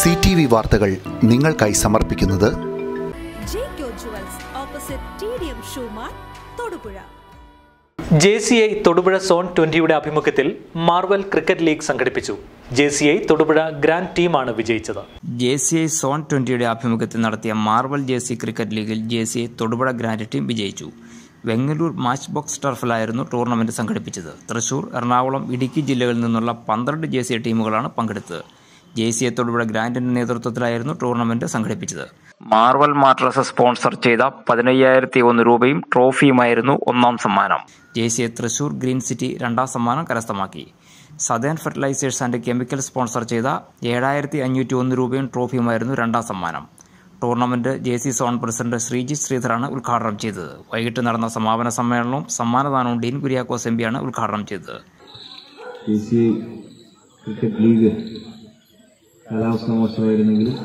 C T V വാർത്തകൾ നിങ്ങൾക്കായി സമർപ്പിക്കുന്നത് Jaico jewels opposite T D M Shoemart Thodupuzha J C I Thodupuzha zone ട്വന്റിയുടെ ആഭിമുഖ്യത്തിൽ മാർവൽ ക്രിക്കറ്റ് ലീഗ് സംഘടിപ്പിച്ചു J C I Thodupuzha grand ടീമാണ് വിജയിച്ചത് ജെ സി ഐ സോൺ ട്വന്റിയുടെ ആഭിമുഖ്യത്തിൽ നടത്തിയ മാർബൽ ജെ സി ക്രിക്കറ്റ് ലീഗിൽ J C I Thodupuzha grand team വിജയിച്ചു വെങ്ങല്ലൂർ മാച്ച് ബോക്സ് ടർഫിലായിരുന്നു ടൂർണമെന്റ് സംഘടിപ്പിച്ചത് തൃശൂർ എറണാകുളം ഇടുക്കി ജില്ലകളിൽ നിന്നുള്ള പന്ത്രണ്ട് ജെ സി ഐ ടീമുകളാണ് പങ്കെടുത്തത് ജെ സി ഐ തൊടുപുഴ ഗ്രാൻഡിന്റെ നേതൃത്വത്തിലായിരുന്നു ടൂർണമെന്റ് സംഘടിപ്പിച്ചത് മാർവൽ മാട്രസ് സ്പോൺസർ ചെയ്ത പതിനയ്യായിരത്തി ഒന്ന് രൂപയും ട്രോഫിയുമായിരുന്നു ഒന്നാം സമ്മാനം J C I Thrissur green city രണ്ടാം സമ്മാനം കരസ്ഥമാക്കി southern fertilizers and chemical sponsor ചെയ്ത ഏഴായിരത്തി അഞ്ഞൂറ്റി ഒന്ന് രൂപയും ട്രോഫിയുമായിരുന്നു രണ്ടാം സമ്മാനം tournament J C zone president Sreejith ശ്രീധറാണ് ഉദ്ഘാടനം ചെയ്തത് വൈകിട്ട് നടന്ന സമാപന സമ്മേളനവും സമ്മാനദാനവും ഡീൻ കുര്യാക്കോസ് എം പിയാണ് ഉദ്ഘാടനം ചെയ്തത് ഡി സി ക്രിക്കറ്റ് ലീഗ് കാലാവസ്ഥ മോശമായിരുന്നെങ്കിലും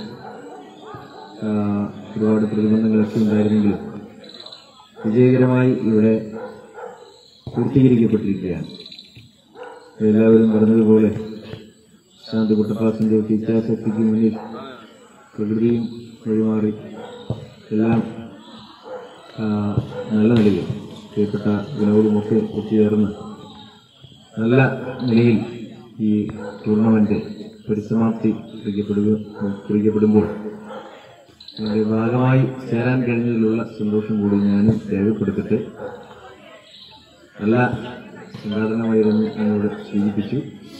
ആ, ഒരുപാട് പ്രതിബന്ധങ്ങളൊക്കെ ഉണ്ടായിരുന്നെങ്കിലും വിജയകരമായി ഇവിടെ പൂർത്തീകരിക്കപ്പെട്ടിരിക്കുകയാണ് എല്ലാവരും പറഞ്ഞതുപോലെ ശാന്തി കുട്ടപ്പാസിന്റെ ഇച്ഛാശക്തിക്ക് മുന്നിൽ പ്രകൃതിയും വഴിമാറി എല്ലാം ആ, നല്ല നിലയിൽ പ്രിയപ്പെട്ട വിനോദുമൊക്കെ ഒത്തുചേർന്ന് നല്ല നിലയിൽ ഈ ടൂർണമെന്റ് പരിസമാപ്തി കുറിക്കപ്പെടുക കുറിക്കപ്പെടുമ്പോൾ അതിന്റെ ഭാഗമായി ചേരാൻ കഴിഞ്ഞതിലുള്ള സന്തോഷം കൂടി ഞാനും രേഖപ്പെടുത്തിട്ട് നല്ല സംഘാടനമായിരുന്നു എന്നോട് സൂചിപ്പിച്ചു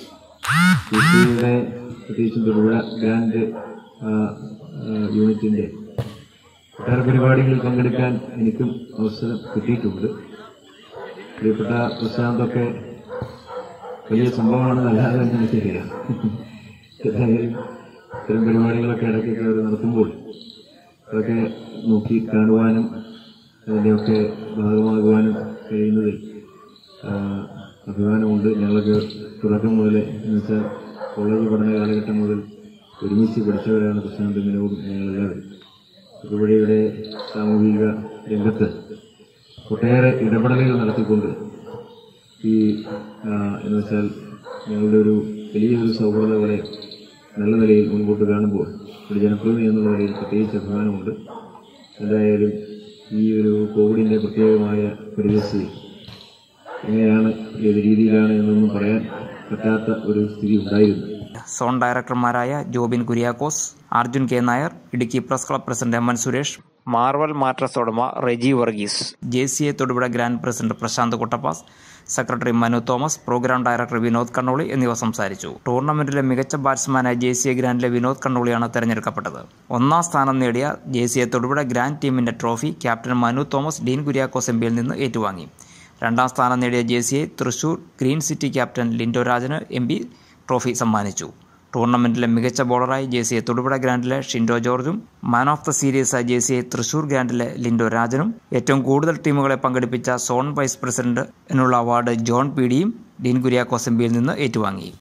യുടെ പ്രത്യേകിച്ചും തൊടുപുഴ ഗ്രാൻഡ് ആ, ആ, യൂണിറ്റിന്റെ ഒട്ടേറെ പരിപാടികളിൽ പങ്കെടുക്കാൻ എനിക്കും അവസരം കിട്ടിയിട്ടുണ്ട് പ്രിയപ്പെട്ട പ്രശാന്തൊക്കെ വലിയ സംഭവമാണെന്നല്ലാതെ തന്നെ എനിക്കറിയാം ഏതായാലും ഇത്തരം പരിപാടികളൊക്കെ ഇടയ്ക്കൊക്കെ അവർ നടത്തുമ്പോൾ അതൊക്കെ നോക്കി കാണുവാനും അതിൻ്റെയൊക്കെ ഭാഗമാകുവാനും കഴിയുന്നതിൽ ആ, അഭിമാനമുണ്ട് ഞങ്ങളൊക്കെ തുടക്കം മുതൽ എന്ന് വെച്ചാൽ കോളേജ് പഠന കാലഘട്ടം മുതൽ ഒരുമിച്ച് പഠിച്ചവരാണ് പ്രശാന്ത് വിനോദും ഞങ്ങളെല്ലാവരും തൊടുപുഴയുടെ സാമൂഹിക രംഗത്ത് ഒട്ടേറെ ഇടപെടലുകൾ നടത്തിക്കൊണ്ട് ഈ ആ, എന്ന് വെച്ചാൽ ഞങ്ങളുടെ ഒരു വലിയൊരു സൗഹൃദ വലയം നല്ല നിലയിൽ മുൻപോട്ട് കാണുമ്പോൾ ഒരു ജനപ്രതിനിധി എന്നുള്ള നിലയിൽ പ്രത്യേകിച്ച് അഭിമാനമുണ്ട് എന്തായാലും ഈ ഒരു കോവിഡിൻ്റെ പ്രത്യേകമായ പരിസ്ഥിതി എങ്ങനെയാണ് ഏത് രീതിയിലാണ് എന്നൊന്നും പറയാൻ പറ്റാത്ത ഒരു സ്ഥിതി ഉണ്ടായിരുന്നു സോൺ ഡയറക്ടർമാരായ Jobin Kuriakose Arjun K Nair Idukki press club president M N Suresh Marvel mattress ഉടമ Reji Varghese J C A Thodupuzha grand president Prashanth Kuttappas secretary Manu Thomas program director Vinod Kannoli എന്നിവർ സംസാരിച്ചു ടൂർണമെന്റിലെ മികച്ച ബാറ്റ്സ്മാനായ ജെ സി എ ഗ്രാൻഡിലെ വിനോദ് കണ്ണോളിയാണ് തെരഞ്ഞെടുക്കപ്പെട്ടത് ഒന്നാം സ്ഥാനം നേടിയ J C A Thodupuzha grand ടീമിന്റെ trophy captain Manu Thomas Dean Kuriakose M പിയിൽ നിന്ന് ഏറ്റുവാങ്ങി രണ്ടാം സ്ഥാനം നേടിയ J C A Thrissur green city captain Lindo രാജന് എം പി ട്രോഫി സമ്മാനിച്ചു ടൂർണമെന്റിലെ മികച്ച ബോളറായി ജെ സി എ തൊടുപുഴ ഗ്രാൻഡിലെ ഷിൻഡോ ജോർജും മാൻ ഓഫ് ദ സീരീസായി ജെ സി എ തൃശൂർ ഗ്രാൻഡിലെ ലിൻഡോ രാജനും ഏറ്റവും കൂടുതൽ ടീമുകളെ പങ്കെടുപ്പിച്ച സോൺ വൈസ് പ്രസിഡന്റ് എന്നുള്ള അവാർഡ് ജോൺ പി ഡിയും ഡീൻ കുര്യാക്കോസ് എം പിയിൽ നിന്ന് ഏറ്റുവാങ്ങി